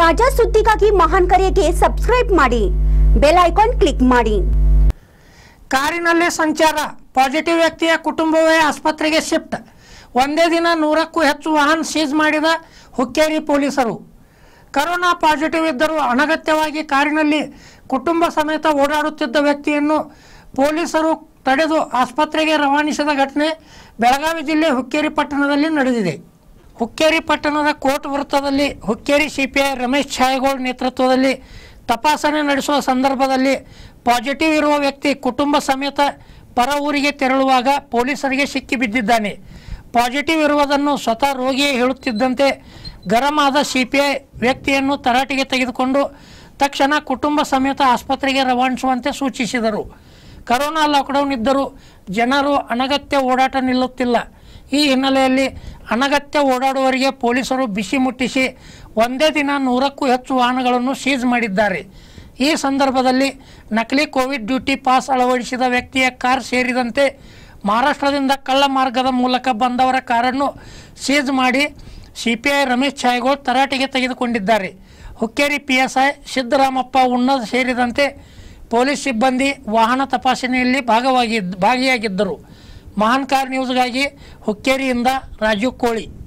ತಾಜಾ ಸುದ್ದಿಗಾಗಿ ಮಹಾನ್ ಕರೆಗೆ ಸಬ್ಸ್ಕ್ರೈಬ್ ಮಾಡಿ ಬೆಲ್ ಐಕಾನ್ ಕ್ಲಿಕ್ ಮಾಡಿ ಕಾರಿನಲ್ಲೇ ಸಂಚಾರ ಪಾಸಿಟಿವ್ ವ್ಯಕ್ತಿಯ ಕುಟುಂಬವೇ ಆಸ್ಪತ್ರೆಗೆ ಶಿಫ್ಟ್ ಒಂದೇ ದಿನ ನೂರಕ್ಕೂ ಹೆಚ್ಚು ವಾಹನ ಸೀಜ್ ಮಾಡಿದ ಹುಕ್ಕೇರಿ ಪೊಲೀಸರು ಕರೋನಾ ಪಾಸಿಟಿವ್ ಇದ್ದರೂ ಅನಗತ್ಯವಾಗಿ ಕಾರಿನಲ್ಲಿ ಕುಟುಂಬ ಸಮೇತ ಓಡಾಡುತ್ತಿದ್ದ ವ್ಯಕ್ತಿಯನ್ನು ಪೊಲೀಸರು ತಡೆದು ಆಸ್ಪತ್ರೆಗೆ ರವಾನಿಸಿದ ಘಟನೆ ಬೆಳಗಾವಿ ಜಿಲ್ಲೆ ಹುಕ್ಕೇರಿ ಪಟ್ಟಣದಲ್ಲಿ ನಡೆದಿದೆ ಹುಕ್ಕೇರಿ ಪಟ್ಟಣದ ಕೋರ್ಟ್ ವೃತ್ತದಲ್ಲಿ ಹುಕ್ಕೇರಿ ಸಿಪಿಐ ರಮೇಶ್ ಛಾಯಗೋಳ್ ನೇತೃತ್ವದಲ್ಲಿ ತಪಾಸಣೆ ನಡೆಸುವ ಸಂದರ್ಭದಲ್ಲಿ ಪಾಸಿಟಿವ್ ಇರುವ ವ್ಯಕ್ತಿ ಕುಟುಂಬ ಸಮೇತ ಪರ ಊರಿಗೆ ತೆರಳುವಾಗ ಪೊಲೀಸರಿಗೆ ಸಿಕ್ಕಿಬಿದ್ದಿದ್ದಾನೆ ಪಾಸಿಟಿವ್ ಇರುವುದನ್ನು ಸ್ವತಃ ರೋಗಿಯೇ ಹೇಳುತ್ತಿದ್ದಂತೆ ಗರಂ ಆದ ಸಿಪಿಐ ವ್ಯಕ್ತಿಯನ್ನು ತರಾಟೆಗೆ ತೆಗೆದುಕೊಂಡು ತಕ್ಷಣ ಕುಟುಂಬ ಸಮೇತ ಆಸ್ಪತ್ರೆಗೆ ರವಾನಿಸುವಂತೆ ಸೂಚಿಸಿದರು ಕರೋನಾ ಲಾಕ್ಡೌನ್ ಇದ್ದರೂ ಜನರು ಅನಗತ್ಯ ಓಡಾಟ ನಿಲ್ಲುತ್ತಿಲ್ಲ ಈ ಹಿನ್ನೆಲೆಯಲ್ಲಿ ಅನಗತ್ಯ ಓಡಾಡುವವರಿಗೆ ಪೊಲೀಸರು ಬಿಸಿ ಮುಟ್ಟಿಸಿ ಒಂದೇ ದಿನ ನೂರಕ್ಕೂ ಹೆಚ್ಚು ವಾಹನಗಳನ್ನು ಸೀಜ್ ಮಾಡಿದ್ದಾರೆ ಈ ಸಂದರ್ಭದಲ್ಲಿ ನಕಲಿ ಕೋವಿಡ್ ಡ್ಯೂಟಿ ಪಾಸ್ ಅಳವಡಿಸಿದ ವ್ಯಕ್ತಿಯ ಕಾರ್ ಸೇರಿದಂತೆ ಮಹಾರಾಷ್ಟ್ರದಿಂದ ಕಳ್ಳ ಮಾರ್ಗದ ಮೂಲಕ ಬಂದವರ ಕಾರನ್ನು ಸೀಜ್ ಮಾಡಿ ಸಿಪಿಐ ರಮೇಶ್ ಛಾಯಗೋಳ್ ತರಾಟೆಗೆ ತೆಗೆದುಕೊಂಡಿದ್ದಾರೆ Hukkeri P S I Siddaramappa ಉನ್ನದ್ ಸೇರಿದಂತೆ ಪೊಲೀಸ್ ಸಿಬ್ಬಂದಿ ವಾಹನ ತಪಾಸಣೆಯಲ್ಲಿ ಭಾಗವಾಗಿ ಭಾಗಿಯಾಗಿದ್ದರು ಮಹಾನ್ ಕಾರ್ ನ್ಯೂಸ್ಗಾಗಿ ಹುಕ್ಕೇರಿಯಿಂದ ರಾಜೀವ್ ಕೋಳಿ